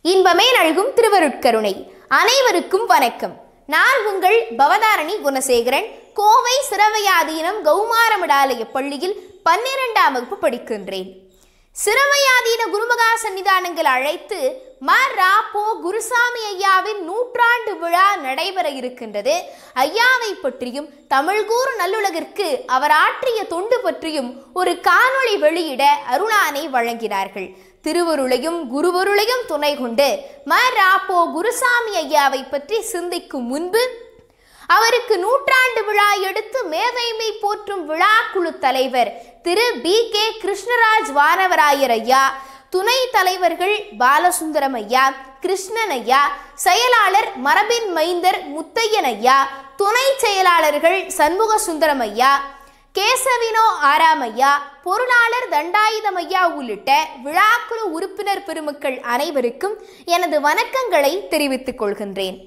இன்பமே நல்கும் திருவருட்கருணை அனைவருக்கும் வணக்கம் நான் உங்கள் பவதாரணி குணசேகரன் கோவை சிரவையாதீனம் கௌமாரமிடாலய பள்ளியில் பன்னிரெண்டாம் வகுப்பு படிக்கின்றேன் சிரவையாதீன குருமகா சன்னிதானங்கள் அழைத்து ம ரா போ குருசாமி ஐயாவின் நூற்றாண்டு விழா நடைபெற இருக்கின்றது ஐயாவை பற்றியும் தமிழ்கூறு நல்லுலகிற்கு அவர் ஆற்றிய தொண்டு பற்றியும் ஒரு காணொளி வெளியிட அருளானை வழங்கினார்கள் திருவருளையும் குருவருளையும் துணை கொண்டு ம ரா போ குருசாமி ஐயாவை பற்றி சிந்திக்கும் முன்பு அவருக்கு நூற்றாண்டு விழா எடுத்து மேதைமை போற்றும் விழாக்குழு தலைவர் திரு பி கே கிருஷ்ணராஜ் வானவராயர் ஐயா துணை தலைவர்கள் பாலசுந்தரம் ஐயா கிருஷ்ணன் ஐயா செயலாளர் மரபின் மைந்தர் முத்தையன் ஐயா துணை செயலாளர்கள் சண்முக சுந்தரம் ஐயா கேசவினோ ஆராமையா பொருளாளர் தண்டாயுதம் ஐயா உள்ளிட்ட விழாக்குழு உறுப்பினர் பெருமக்கள் அனைவருக்கும் எனது வணக்கங்களை தெரிவித்துக் கொள்கின்றேன்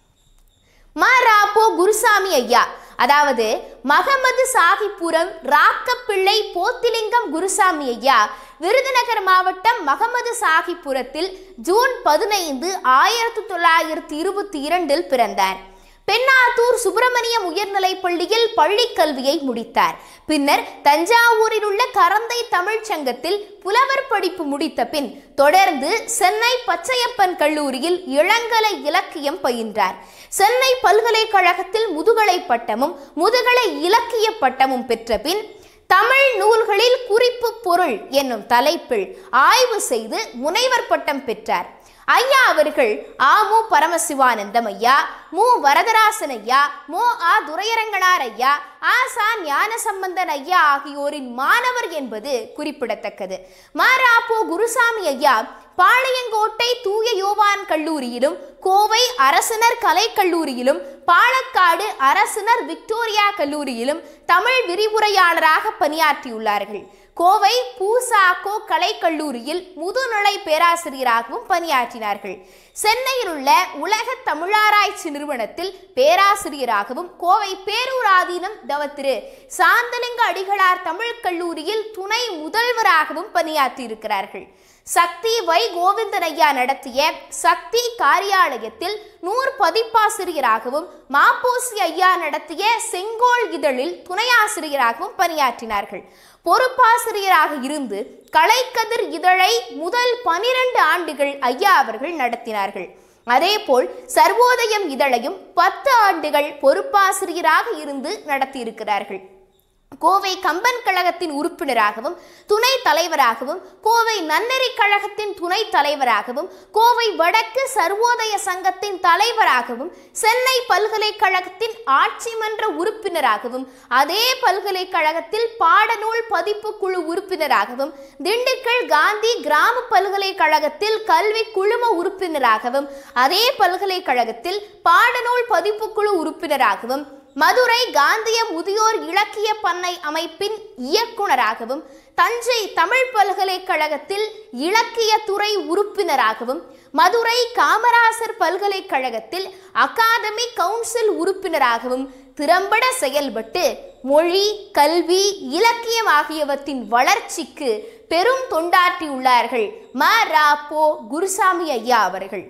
மா ராப்போ குருசாமி ஐயா அதாவது மகமது சாஹிப்புரம் ராக்கப்பிள்ளை போத்திலிங்கம் குருசாமி ஐயா விருதுநகர் மாவட்டம் மகமது சாஹிப்புரத்தில் ஜூன் பதினைந்து ஆயிரத்தி தொள்ளாயிரத்தி இருபத்தி இரண்டில் பிறந்தார் பெண்ணாத்தூர் சுப்பிரமணியம் உயர்நிலைப் பள்ளியில் பள்ளி கல்வியை முடித்தார் பின்னர் தஞ்சாவூரில் உள்ள கரந்தை தமிழ்ச் சங்கத்தில் புலவர் படிப்பு முடித்த பின் தொடர்ந்து சென்னை பச்சையப்பன் கல்லூரியில் இளங்கலை இலக்கியம் பயின்றார் சென்னை பல்கலைக்கழகத்தில் முதுகலை பட்டமும் முதுகலை இலக்கிய பட்டமும் பெற்ற பின் தமிழ் நூல்களில் குறிப்பு பொருள் என்னும் தலைப்பில் ஆய்வு செய்து முனைவர் பட்டம் பெற்றார் ஐயா அவர்கள் ஆ மு பரமசிவானந்தம் ஐயா மு வரதராசன் ஐயா மு ஆ துரையரங்கனார் ஐயா ஆ சா ஞானசம்பந்தன் ஐயா ஆகியோரின் மாணவர் என்பது குறிப்பிடத்தக்கது மாராப்போ குருசாமி ஐயா பாளையங்கோட்டை தூய யோவான் கல்லூரியிலும் கோவை அரசினர் கலைக்கல்லூரியிலும் பாலக்காடு அரசினர் விக்டோரியா கல்லூரியிலும் தமிழ் விரிவுரையாளராக பணியாற்றியுள்ளார்கள் கோவை பூசாக்கோ கலைக்கல்லூரியில் முதுநிலை பேராசிரியராகவும் பணியாற்றினார்கள் சென்னையில் உள்ள உலக தமிழாராய்ச்சி நிறுவனத்தில் பேராசிரியராகவும் கோவை பேரூராதீனம் தவ திரு சாந்தலிங்க அடிகளார் தமிழ் கல்லூரியில் துணை முதல்வராகவும் பணியாற்றியிருக்கிறார்கள் சக்தி வை கோவிந்தன் ஐயா நடத்திய சக்தி காரியாலயத்தில் நூறு பதிப்பாசிரியராகவும் மாப்போசி ஐயா நடத்திய செங்கோல் இதழில் துணை ஆசிரியராகவும் பணியாற்றினார்கள் பொறுப்பாசிரியராக இருந்து கலைக்கதிர் இதழை முதல் பனிரெண்டு ஆண்டுகள் ஐயா அவர்கள் நடத்தினார்கள் அதேபோல் சர்வோதயம் இதழையும் பத்து ஆண்டுகள் பொறுப்பாசிரியராக இருந்து நடத்தியிருக்கிறார்கள் கோவை கம்பன் கழகத்தின் உறுப்பினராகவும் துணை தலைவராகவும் கோவை நன்னெறி கழகத்தின் துணை தலைவராகவும் கோவை வடக்கு சர்வோதய சங்கத்தின் தலைவராகவும் சென்னை பல்கலைக்கழகத்தின் ஆட்சி மன்ற உறுப்பினராகவும் அதே பல்கலைக்கழகத்தில் பாடநூல் பதிப்பு குழு உறுப்பினராகவும் திண்டுக்கல் காந்தி கிராம பல்கலைக்கழகத்தில் கல்வி குழும உறுப்பினராகவும் அதே பல்கலைக்கழகத்தில் பாடநூல் பதிப்பு குழு உறுப்பினராகவும் மதுரை காந்திய முதியோர் இலக்கிய பண்ணை அமைப்பின் இயக்குனராகவும் தஞ்சை தமிழ் பல்கலைக்கழகத்தில் இலக்கிய துறை உறுப்பினராகவும் மதுரை காமராசர் பல்கலைக்கழகத்தில் அகாதமி கவுன்சில் உறுப்பினராகவும் திறம்பட செயல்பட்டு மொழி கல்வி இலக்கியம் ஆகியவற்றின் வளர்ச்சிக்கு பெரும் தொண்டாற்றியுள்ளார்கள் ம ரா போ குருசாமி ஐயா அவர்கள்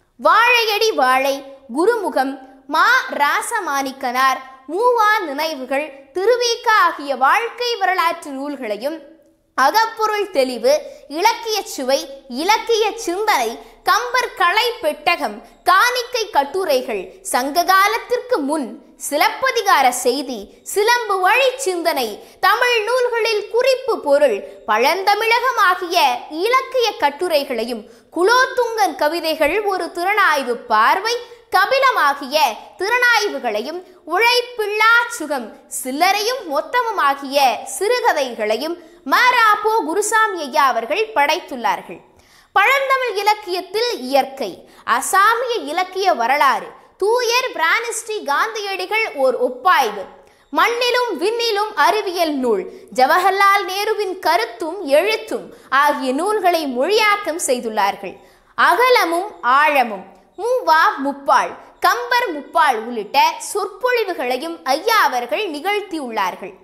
வாழையடி வாழை குருமுகம் மா ராசமாணிக்கனார் மூவா நினைவுகள் திருவிக ஆகிய வாழ்க்கை வரலாற்று நூல்களையும் அகப்பொருள் தெளிவு இலக்கிய சுவை இலக்கிய சிந்தனை கம்பர் கலை பெட்டகம் காணிக்கை கட்டுரைகள் சங்க காலத்திற்கு முன் சிலப்பதிகார செய்தி சிலம்பு வழி சிந்தனை தமிழ் நூல்களில் குறிப்பு பொருள் பழந்தமிழகம் ஆகிய இலக்கிய கட்டுரைகளையும் குலோத்துங்கன் கவிதைகள் ஒரு திறனாய்வு பார்வை கபிலமாகிய திறனாய்வுகளையும் உழைப்பில்லா சுகம் சில்லறையும் மொத்தமுமாகிய சிறுகதைகளையும் மாராப்போ குருசாமி ஐயா அவர்கள் படைத்துள்ளார்கள் பழந்தமிழ் இலக்கியத்தில் இயற்கை அசாமிய இலக்கிய வரலாறு தூயர் பிரானிஸ்டி காந்தியடிகள் ஓர் ஒப்பாய்வு மண்ணிலும் விண்ணிலும் அறிவியல் நூல் ஜவஹர்லால் நேருவின் கருத்தும் எழுத்தும் ஆகிய நூல்களை மொழியாக்கம் செய்துள்ளார்கள் அகலமும் ஆழமும் மூவா முப்பாள் கம்பர் முப்பாள் உள்ளிட்ட சொற்பொழிவுகளையும் ஐயா அவர்கள் நிகழ்த்தியுள்ளார்கள்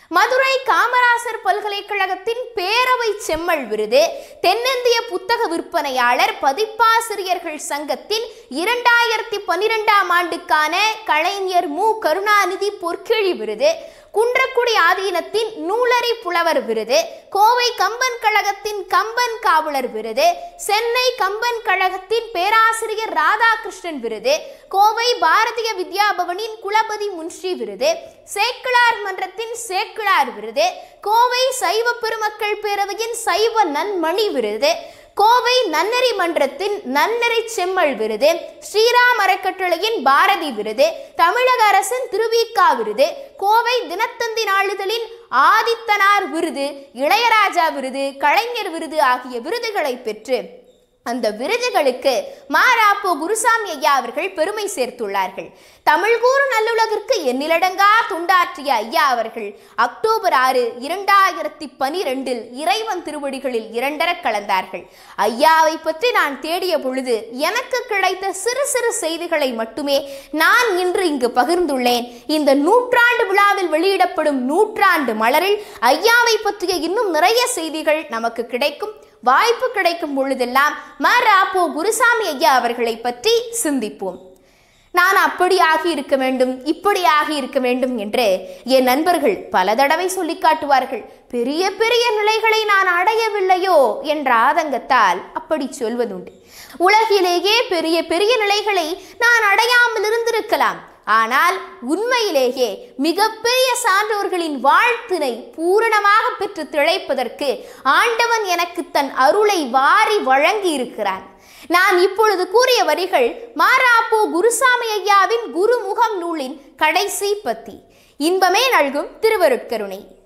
மதுரை காமராசர் பல்கலைக்கழகத்தின் பேரவை செம்மல் விருது தென்னிந்திய புத்தக விற்பனையாளர் பதிப்பாசிரியர்கள் சங்கத்தின் இரண்டாயிரத்தி பன்னிரெண்டாம் ஆண்டுக்கான கலைஞர் மு கருணாநிதி பொற்கிழி விருது குன்றக்குடி ஆதீனத்தின் நூலரி புலவர் விருது கோவை கம்பன் கழகத்தின் கம்பன் காவலர் விருது சென்னை கம்பன் கழகத்தின் பேராசிரியர் ராதாகிருஷ்ணன் விருது கோவை பாரதிய வித்யாபவனின் குலபதி முன்ஷி விருது சேக்கிழார் மன்றத்தின் சேக்கிழார் விருது கோவை சைவ பெருமக்கள் பேரவையின் சைவ நன்மணி விருது கோவை நன்னறி மன்றத்தின் நன்னறி செம்மல் விருது ஸ்ரீராம் அறக்கட்டளையின் பாரதி விருது தமிழக அரசின் திருவிக்கா விருது கோவை தினத்தந்தி நாளிதழின் ஆதித்தனார் விருது இளையராஜா விருது கலைஞர் விருது ஆகிய விருதுகளை பெற்று அந்த விருதுகளுக்கு மாராப்போ குருசாமி ஐயா அவர்கள் பெருமை சேர்த்துள்ளார்கள் தமிழ் கூறு நல்லுலகிற்கு எண்ணிலடங்கா துண்டாற்றிய ஐயா அவர்கள் அக்டோபர் ஆறு இரண்டாயிரத்தி பனிரெண்டில் இறைவன் திருவடிகளில் இரண்டர கலந்தார்கள் ஐயாவை பற்றி நான் தேடிய பொழுது எனக்கு கிடைத்த சிறு சிறு செய்திகளை மட்டுமே நான் இன்று இங்கு பகிர்ந்துள்ளேன் இந்த நூற்றாண்டு விழாவில் வெளியிடப்படும் நூற்றாண்டு மலரில் ஐயாவை பற்றிய இன்னும் நிறைய செய்திகள் நமக்கு கிடைக்கும் வாய்ப்பு கிடைக்கும் பொழுதெல்லாம் ம ராப்போ குருசாமி ஐயா அவர்களை பற்றி சிந்திப்போம் நான் அப்படி ஆகி இருக்க வேண்டும் இப்படி ஆகி இருக்க வேண்டும் என்று என் நண்பர்கள் பல தடவை சொல்லி காட்டுவார்கள் பெரிய பெரிய நிலைகளை நான் அடையவில்லையோ என்ற ஆதங்கத்தால் அப்படி சொல்வதுண்டு உலகிலேயே பெரிய பெரிய நிலைகளை நான் அடையாமல் இருந்திருக்கலாம் ஆனால் உண்மையிலேயே மிகப்பெரிய சான்றோர்களின் வாழ்த்தினை பூரணமாக பெற்று திளைப்பதற்கு ஆண்டவன் எனக்கு தன் அருளை வாரி வழங்கி இருக்கிறான் நான் இப்பொழுது கூறிய வரிகள் மாராப்போ குருசாமி ஐயாவின் குருமுகம் நூலின் கடைசி பத்தி இன்பமே நல்கும் திருவருட்கருணை